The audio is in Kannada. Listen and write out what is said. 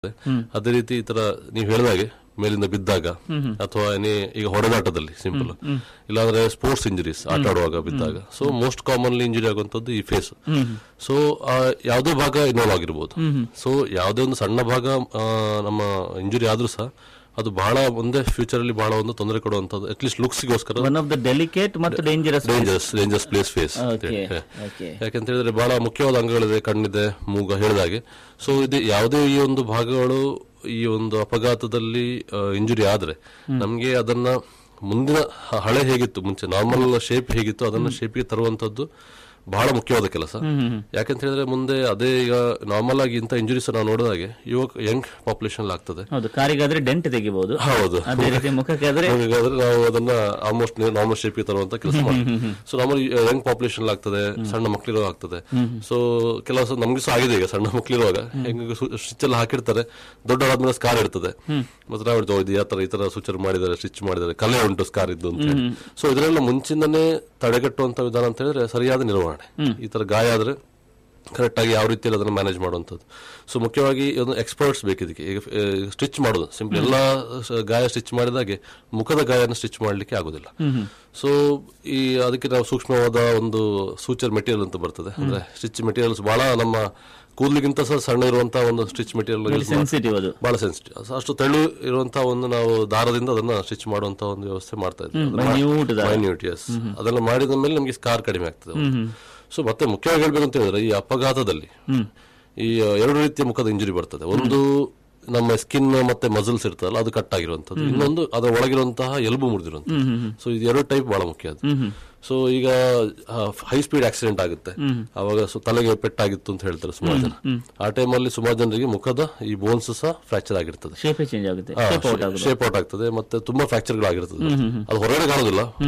ಅದೇ ರೀತಿ ಈ ತರ ನೀವು ಹೇಳಿದಾಗೆ ಮೇಲಿಂದ ಬಿದ್ದಾಗ ಅಥವಾ ಏನೇ ಈಗ ಹೊಡೆದಾಟದಲ್ಲಿ ಸಿಂಪಲ್ ಇಲ್ಲಾಂದ್ರೆ ಸ್ಪೋರ್ಟ್ಸ್ ಇಂಜುರೀಸ್ ಆಟ ಆಡುವಾಗ ಬಿದ್ದಾಗ ಸೊ ಮೋಸ್ಟ್ ಕಾಮನ್ಲಿ ಇಂಜುರಿ ಆಗುವಂತದ್ದು ಈ ಫೇಸ್ ಸೊ ಯಾವುದೇ ಭಾಗ ಇನ್ವಾಲ್ವ್ ಆಗಿರ್ಬೋದು ಸೊ ಯಾವುದೇ ಒಂದು ಸಣ್ಣ ಭಾಗ ಆ, ನಮ್ಮ ಇಂಜುರಿ ಆದ್ರೂ ಸಹ ಅದು ಬಹಳ ಮುಂದೆ ಫ್ಯೂಚರ್ ಅಲ್ಲಿ ಬಹಳ ಒಂದು ತೊಂದರೆ ಕೊಡುವಂತದ್ದು ಅಟ್ಲೀಸ್ಟ್ ಲುಕ್ಸ್ಗೋಸ್ಕರ ಒನ್ ಆಫ್ ದ ಡೆಲಿಕೇಟ್ ಮತ್ತು dangerous dangerous dangerous place face okay okay ಯಾಕಂತ ಹೇಳಿದ್ರೆ ಬಹಳ ಮುಖ್ಯವಾದ ಅಂಗಗಳಿದೆ ಕಣ್ಣಿದೆ ಮೂಗ ಹೇಳಿದಾಗೆ ಸೊ ಇದು ಯಾವುದೇ ಈ ಒಂದು ಭಾಗಗಳು ಈ ಒಂದು ಅಪಘಾತದಲ್ಲಿ ಇಂಜುರಿ ಆದ್ರೆ ನಮ್ಗೆ ಅದನ್ನ ಮುಂದಿನ ಹ- ಹಳೆ ಹೇಗಿತ್ತು ಮುಂಚೆ ನಾರ್ಮಲ್ ಶೇಪ್ ಹೇಗಿತ್ತು ಅದನ್ನ ಶೇಪಿಗೆ ತರುವಂತದ್ದು ಬಹಳ ಮುಖ್ಯವಾದ ಕೆಲಸ ಯಾಕಂತ ಹೇಳಿದ್ರೆ ಮುಂದೆ ಅದೇ ಈಗ ನಾರ್ಮಲ್ ಆಗಿ ಇಂಥ ಇಂಜುರೀಸ್ ನಾವು ನೋಡಿದಾಗೆ ಯುವಕ ಯಂಗ್ ಪಾಪ್ಯುಲೇಷನ್ ಆಗ್ತದೆ ಹೌದು ಕಾರಿಗಾದ್ರೆ ಡೆಂಟ್ ತೆಗಿಬಹುದು ಹೌದು ಅದೇ ರೀತಿ ಮುಖಕ್ಕೆ ಆದ್ರೆ ಹಾಗಾದ್ರೆ ನಾವು ಅದನ್ನ ಆಲ್ಮೋಸ್ಟ್ ನಾರ್ಮಲ್ ಶೇಪ್ ತರುವಂತ ಕೆಲಸ ಮಾಡ್ತೀವಿ ಸೊ ನಮ್ಮಲ್ಲಿ ಯಂಗ್ ಪಾಪ್ಯುಲೇಷನ್ ಆಗ್ತದೆ ಸಣ್ಣ ಮಕ್ಕಳಿರೋ ಆಗ್ತದೆ ಸೊ ಕೆಲವು ಸಲ ನಮ್ಗೆ ಸಹ ಆಗಿದೆ ಈಗ ಸಣ್ಣ ಮಕ್ಕಳಿರುವಾಗ ಹೆಂಗ ಸ್ಟಿಚ್ ಎಲ್ಲ ಹಾಕಿರ್ತಾರೆ ದೊಡ್ಡವರಾದ್ಮೇಲೆ ಸ್ಕಾರ್ ಇರ್ತದೆ ಮತ್ತೆ ನಾವು ಹೇಳ್ತೇವೆ ಇದು ಯಾವ ತರ ಈ ತರ ಸೂಚನೆ ಮಾಡಿದ್ದಾರೆ ಸ್ಟಿಚ್ ಮಾಡಿದ್ದಾರೆ ಕಲೆ ಉಂಟು ಸ್ಕಾರ್ ಇದ್ದು ಅಂತ ಹೇಳಿ ಸೊ ಇದರೆಲ್ಲ ಮುಂಚಿಂದನೇ ತಡೆಗಟ್ಟುವಂತ ವಿಧಾನ ಅಂತ ಹೇಳಿದ್ರೆ ಸರಿಯಾದ ನಿರ್ವಹಣೆ ಈ ತರ ಗಾಯ ಆದ್ರೆ ಕರೆಕ್ಟ್ ಆಗಿ ಯಾವ ರೀತಿಯಲ್ಲಿ ಅದನ್ನು ಮ್ಯಾನೇಜ್ ಮಾಡುವಂಥದ್ದು ಸೊ ಮುಖ್ಯವಾಗಿ ಒಂದು ಎಕ್ಸ್ಪರ್ಟ್ಸ್ ಬೇಕು ಇದಕ್ಕೆ ಈಗ ಸ್ಟಿಚ್ ಮಾಡೋದು ಸಿಂಪಲ್ ಎಲ್ಲ ಸ- ಗಾಯ ಸ್ಟಿಚ್ ಮಾಡಿದಾಗೆ ಮುಖದ ಗಾಯನ ಸ್ಟಿಚ್ ಮಾಡಲಿಕ್ಕೆ ಆಗೋದಿಲ್ಲ ಸೊ ಈ ಅದಕ್ಕೆ ನಾವು ಸೂಕ್ಷ್ಮವಾದ ಒಂದು ಸೂಚರ್ ಮೆಟೀರಿಯಲ್ ಅಂತ ಬರ್ತದೆ ಅಂದ್ರೆ ಸ್ಟಿಚ್ ಮೆಟೀರಿಯಲ್ಸ್ ಬಹಳ ನಮ್ಮ ಕೂದಲಿಗಿಂತ ಸಹ ಸಣ್ಣ ಇರುವಂತಹ ಒಂದು ಸ್ಟಿಚ್ ಮೆಟೀರಿಯಲ್ ಸೆನ್ಸಿಟಿವ್ ಅದು ಬಹಳ ಸೆನ್ಸಿಟಿವ್ ಅಷ್ಟು ತೆಳು ಇರುವಂತಹ ಒಂದು ನಾವು ದಾರದಿಂದ ಅದನ್ನ ಸ್ಟಿಚ್ ಮಾಡುವಂತಹ ಒಂದು ವ್ಯವಸ್ಥೆ ಮಾಡ್ತಾ ಇದ್ವಿ minute ದಾರ. ಮೈನ್ಯೂಟ್ ಎಸ್ ಅದೆಲ್ಲ ಮಾಡಿದ ಮೇಲೆ ನಮಗೆ ಸ್ಕಾರ್ ಕಡಿಮೆ ಆಗ್ತದೆ ಸೊ ಮತ್ತೆ ಮುಖ್ಯವಾಗಿ ಹೇಳ್ಬೇಕು ಅಂತ ಹೇಳಿದ್ರೆ ಈ ಅಪಘಾತದಲ್ಲಿ ಈ ಎರಡು ರೀತಿಯ ಮುಖದ ಇಂಜುರಿ ಬರ್ತದೆ ಒಂದು ನಮ್ಮ ಸ್ಕಿನ್ ಮತ್ತೆ ಮಸಲ್ಸ್ ಇರ್ತದಲ್ಲ ಅದು ಕಟ್ ಆಗಿರುವಂತದ್ದು ಇನ್ನೊಂದು ಅದರ ಒಳಗಿರುವಂತಹ ಎಲುಬು ಮುರಿದಿರುವಂತದ್ದು ಸೊ ಇದು ಎರಡು ಟೈಪ್ ಬಹಳ ಮುಖ್ಯ ಅದು ಸೊ ಈಗ ಹೈ ಸ್ಪೀಡ್ ಆಕ್ಸಿಡೆಂಟ್ ಆಗುತ್ತೆ ಅವಾಗ ಸೊ ತಲೆಗೆ ಪೆಟ್ಟಾಗಿತ್ತು ಅಂತ ಹೇಳ್ತಾರೆ ಸುಮಾರು ಜನ ಆ ಟೈಮಲ್ಲಿ ಸುಮಾರು ಜನರಿಗೆ ಮುಖದ ಈ ಬೋನ್ಸ್ ಸಹ ಫ್ರಾಕ್ಚರ್ ಆಗಿರ್ತದೆ ಶೇಪೇ ಚೇಂಜ್ ಆಗುತ್ತೆ ಶೇಪ್ ಔಟ್ ಆಗುತ್ತೆ ಶೇಪ್ ಔಟ್ ಆಗ್ತದೆ ಮತ್ತೆ ತುಂಬಾ ಫ್ರಾಕ್ಚರ್ ಗಳಾಗಿರ್ತದೆ ಅದು ಹೊರಗಡೆ ಕಾಣೋದಿಲ್ಲ